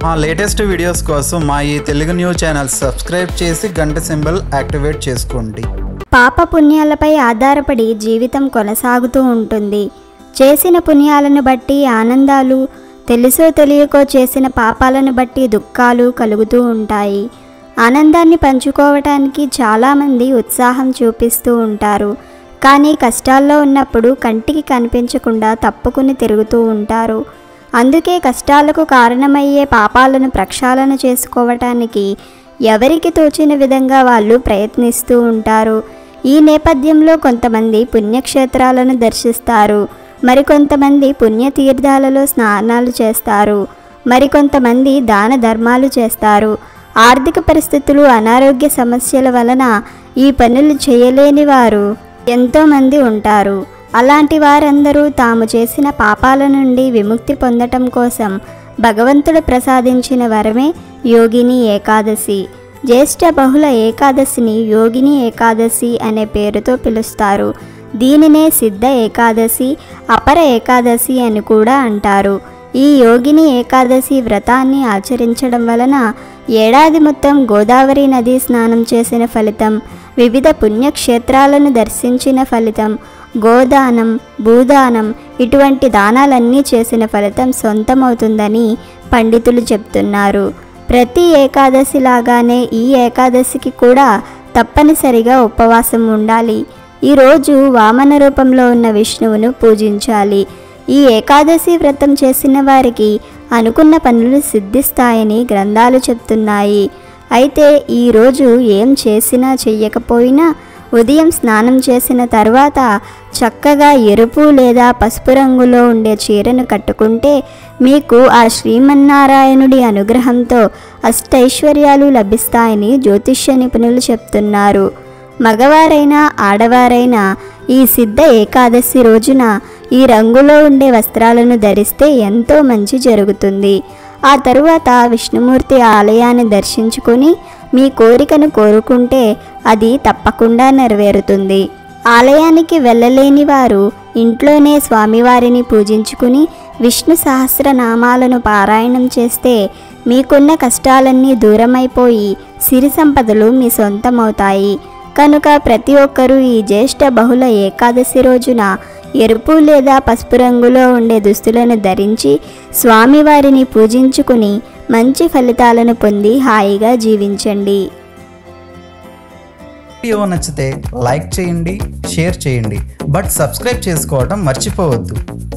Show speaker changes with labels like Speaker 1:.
Speaker 1: మా latest videos కోసం మా ఈ తెలుగు న్యూస్ ఛానల్ సబ్స్క్రైబ్ చేసి గంట సింబల్ యాక్టివేట్ చేసుకోండి
Speaker 2: పాప పుణ్యాలపై ఆధారపడి జీవితం కొనసాగుతూ ఉంటుంది చేసిన పుణ్యాలను బట్టి ఆనందాలు తెలుసో తెలియకో చేసిన పాపాలను బట్టి దుఃఖాలు కలుగుతూ ఉంటాయి ఆనందాన్ని పంచుకోవటానికి చాలామంది ఉత్సాహం చూపిస్తూ ఉంటారు కానీ కష్టాల్లో ఉన్నప్పుడు కంటికి కనిపించకుండా తప్పుకుని తిరుగుతూ ఉంటారు అందుకే కష్టాలకు కారణమయ్యే పాపాలను ప్రక్షాళన చేసుకోవటానికి ఎవరికి తోచిన విధంగా వాళ్ళు ప్రయత్నిస్తూ ఉంటారు ఈ నేపథ్యంలో కొంతమంది పుణ్యక్షేత్రాలను దర్శిస్తారు మరికొంతమంది పుణ్యతీర్థాలలో స్నానాలు చేస్తారు మరికొంతమంది దాన ధర్మాలు చేస్తారు ఆర్థిక పరిస్థితులు అనారోగ్య సమస్యల వలన ఈ పనులు చేయలేని వారు ఎంతోమంది ఉంటారు అలాంటి వారందరూ తాము చేసిన పాపాల నుండి విముక్తి పొందటం కోసం భగవంతుడు ప్రసాదించిన వరమే యోగిని ఏకాదశి జ్యేష్ఠ బహుళ ఏకాదశిని యోగిని ఏకాదశి అనే పేరుతో పిలుస్తారు దీనినే సిద్ధ ఏకాదశి అపర ఏకాదశి అని కూడా అంటారు ఈ యోగిని ఏకాదశి వ్రతాన్ని ఆచరించడం వలన ఏడాది మొత్తం గోదావరి నది స్నానం చేసిన ఫలితం వివిధ పుణ్యక్షేత్రాలను దర్శించిన ఫలితం గోదానం భూదానం ఇటువంటి దానాలన్నీ చేసిన ఫలితం సొంతమవుతుందని పండితులు చెప్తున్నారు ప్రతి ఏకాదశి లాగానే ఈ ఏకాదశికి కూడా తప్పనిసరిగా ఉపవాసం ఉండాలి ఈరోజు వామన రూపంలో ఉన్న విష్ణువును పూజించాలి ఈ ఏకాదశి వ్రతం చేసిన వారికి అనుకున్న పనులు సిద్ధిస్తాయని గ్రంథాలు చెప్తున్నాయి అయితే ఈరోజు ఏం చేసినా చెయ్యకపోయినా ఉదయం స్నానం చేసిన తర్వాత చక్కగా ఎరుపు లేదా పసుపు రంగులో ఉండే చీరను కట్టుకుంటే మీకు ఆ శ్రీమన్నారాయణుడి అనుగ్రహంతో అష్టైశ్వర్యాలు లభిస్తాయని జ్యోతిష్య నిపుణులు చెప్తున్నారు మగవారైనా ఆడవారైనా ఈ సిద్ధ ఏకాదశి రోజున ఈ రంగులో ఉండే వస్త్రాలను ధరిస్తే ఎంతో మంచి జరుగుతుంది ఆ తరువాత విష్ణుమూర్తి ఆలయాన్ని దర్శించుకొని మీ కోరికను కోరుకుంటే అది తప్పకుండా నెరవేరుతుంది ఆలయానికి వెళ్ళలేని వారు ఇంట్లోనే స్వామివారిని పూజించుకుని విష్ణు సహస్రనామాలను పారాయణం చేస్తే మీకున్న కష్టాలన్నీ దూరమైపోయి సిరి సంపదలు మీ సొంతమవుతాయి కనుక ప్రతి ఒక్కరూ ఈ జ్యేష్ఠ బహుళ ఏకాదశి రోజున ఎరుపు లేదా పసుపు రంగులో ఉండే దుస్తులను ధరించి స్వామివారిని పూజించుకుని మంచి ఫలితాలను పొంది హాయిగా జీవించండి
Speaker 1: వీడియో నచ్చితే లైక్ చేయండి షేర్ చేయండి బట్ సబ్స్క్రైబ్ చేసుకోవడం మర్చిపోవద్దు